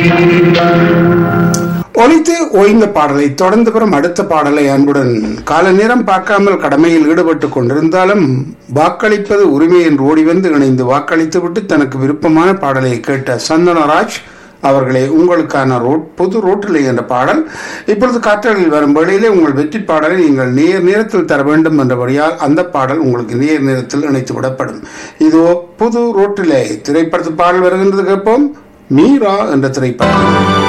ஒலித்து ஓய்ந்த பாடலை தொடர்ந்து பெறும் அடுத்த பாடலை அன்புடன் கால நேரம் பார்க்காமல் கடமையில் ஈடுபட்டுக் கொண்டிருந்தாலும் வாக்களிப்பது உரிமை என்று ஓடி வந்து இணைந்து வாக்களித்துவிட்டு தனக்கு விருப்பமான பாடலை கேட்ட சந்தனராஜ் அவர்களே உங்களுக்கான ரோட் புது ரோட்டிலே என்ற பாடல் இப்பொழுது காற்றலில் வரும் வேளையிலே உங்கள் வெற்றி பாடலை நீங்கள் நேர் நேரத்தில் தர வேண்டும் என்றபடியால் அந்த பாடல் உங்களுக்கு நேர் நேரத்தில் இணைத்து விடப்படும் இதோ புது ரோட்டிலே திரைப்படத்து பாடல் வருகின்றது கேட்போம் மீரா என்ற திரைப்படம்